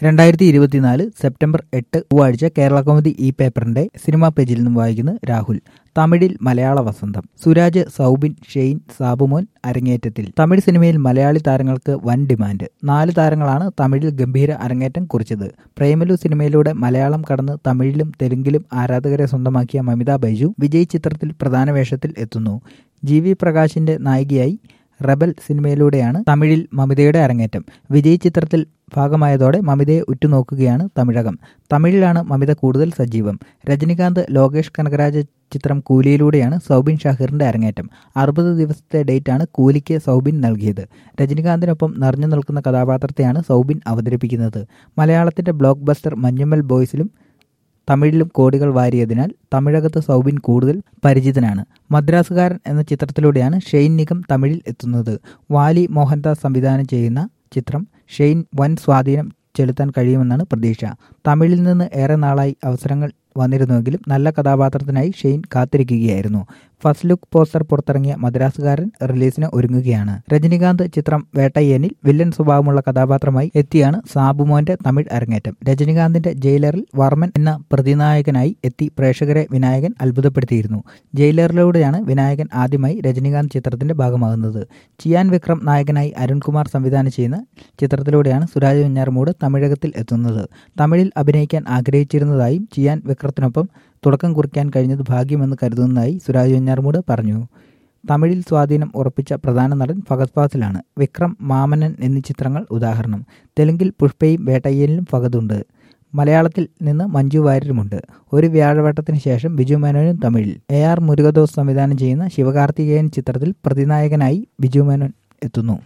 രണ്ടായിരത്തി ഇരുപത്തിനാല് സെപ്റ്റംബർ എട്ട് ചൊവ്വാഴ്ച കേരള കൗമുദി ഇ പേപ്പറിന്റെ സിനിമാ പേജിൽ നിന്നും വായിക്കുന്നു രാഹുൽ തമിഴിൽ മലയാള വസന്തം സുരാജ് സൗബിൻ ഷെയ്ൻ സാബുമോൻ അരങ്ങേറ്റത്തിൽ തമിഴ് സിനിമയിൽ മലയാളി താരങ്ങൾക്ക് വൻ ഡിമാൻഡ് നാല് താരങ്ങളാണ് തമിഴിൽ ഗംഭീര അരങ്ങേറ്റം കുറിച്ചത് പ്രേമലു സിനിമയിലൂടെ മലയാളം കടന്ന് തമിഴിലും തെലുങ്കിലും ആരാധകരെ സ്വന്തമാക്കിയ മമിത ബൈജു വിജയ് ചിത്രത്തിൽ പ്രധാന വേഷത്തിൽ എത്തുന്നു ജി വി പ്രകാശിന്റെ നായികയായി റബൽ സിനിമയിലൂടെയാണ് തമിഴിൽ മമിതയുടെ അരങ്ങേറ്റം വിജയ് ചിത്രത്തിൽ ഭാഗമായതോടെ മമിതയെ ഉറ്റുനോക്കുകയാണ് തമിഴകം തമിഴിലാണ് മമിത കൂടുതൽ സജീവം രജനികാന്ത് ലോകേഷ് കനകരാജ ചിത്രം കൂലിയിലൂടെയാണ് സൗബിൻ ഷാഹിറിന്റെ അരങ്ങേറ്റം അറുപത് ദിവസത്തെ ഡേറ്റാണ് കൂലിക്ക് സൗബിൻ നൽകിയത് രജനികാന്തിനൊപ്പം നിറഞ്ഞു നിൽക്കുന്ന കഥാപാത്രത്തെയാണ് സൗബിൻ അവതരിപ്പിക്കുന്നത് മലയാളത്തിന്റെ ബ്ലോക്ക് ബസ്റ്റർ മഞ്ഞുമ്മൽ ബോയ്സിലും തമിഴിലും കോടികൾ വാരിയതിനാൽ തമിഴകത്ത് സൗബിൻ കൂടുതൽ പരിചിതനാണ് മദ്രാസുകാരൻ എന്ന ചിത്രത്തിലൂടെയാണ് ഷെയ്ൻ നിഗം തമിഴിൽ എത്തുന്നത് വാലി മോഹൻദാസ് സംവിധാനം ചെയ്യുന്ന ചിത്രം ഷെയ്ൻ വൻ സ്വാധീനം ചെലുത്താൻ കഴിയുമെന്നാണ് പ്രതീക്ഷ തമിഴിൽ നിന്ന് ഏറെ നാളായി അവസരങ്ങൾ വന്നിരുന്നുവെങ്കിലും നല്ല കഥാപാത്രത്തിനായി ഷെയ്ൻ കാത്തിരിക്കുകയായിരുന്നു ഫസ്റ്റ് ലുക്ക് പോസ്റ്റർ പുറത്തിറങ്ങിയ മദ്രാസുകാരൻ റിലീസിന് ഒരുങ്ങുകയാണ് രജനികാന്ത് ചിത്രം വേട്ടയ്യനിൽ വില്ലൻ സ്വഭാവമുള്ള കഥാപാത്രമായി എത്തിയാണ് സാബുമോന്റെ തമിഴ് അരങ്ങേറ്റം രജനികാന്തിന്റെ ജയിലറിൽ വർമ്മൻ എന്ന പ്രതിനായകനായി എത്തി പ്രേക്ഷകരെ വിനായകൻ അത്ഭുതപ്പെടുത്തിയിരുന്നു ജയിലറിലൂടെയാണ് വിനായകൻ ആദ്യമായി രജനികാന്ത് ചിത്രത്തിന്റെ ഭാഗമാകുന്നത് ചിയാൻ വിക്രം നായകനായി അരുൺകുമാർ സംവിധാനം ചെയ്യുന്ന ചിത്രത്തിലൂടെയാണ് സുരാജ് വെഞ്ഞാറമൂട് തമിഴകത്തിൽ എത്തുന്നത് തമിഴിൽ അഭിനയിക്കാൻ ആഗ്രഹിച്ചിരുന്നതായും ചിയാൻ വിക്രത്തിനൊപ്പം തുടക്കം കുറിക്കാൻ കഴിഞ്ഞത് ഭാഗ്യമെന്ന് കരുതുന്നതായി സുരാജ് വെഞ്ഞാറമൂട് പറഞ്ഞു തമിഴിൽ സ്വാധീനം ഉറപ്പിച്ച പ്രധാന നടൻ ഫഹദ് ഫാസിലാണ് വിക്രം മാമനൻ എന്നീ ചിത്രങ്ങൾ ഉദാഹരണം തെലുങ്കിൽ പുഷ്പയും വേട്ടയ്യലിലും ഫഹദുണ്ട് മലയാളത്തിൽ നിന്ന് മഞ്ജു വാര്യരുമുണ്ട് ഒരു വ്യാഴവട്ടത്തിന് ശേഷം ബിജു മേനോനും തമിഴിൽ എ ആർ മുരുകദോസ് സംവിധാനം ചെയ്യുന്ന ശിവകാർത്തികേയൻ ചിത്രത്തിൽ പ്രതിനായകനായി ബിജു മേനോൻ എത്തുന്നു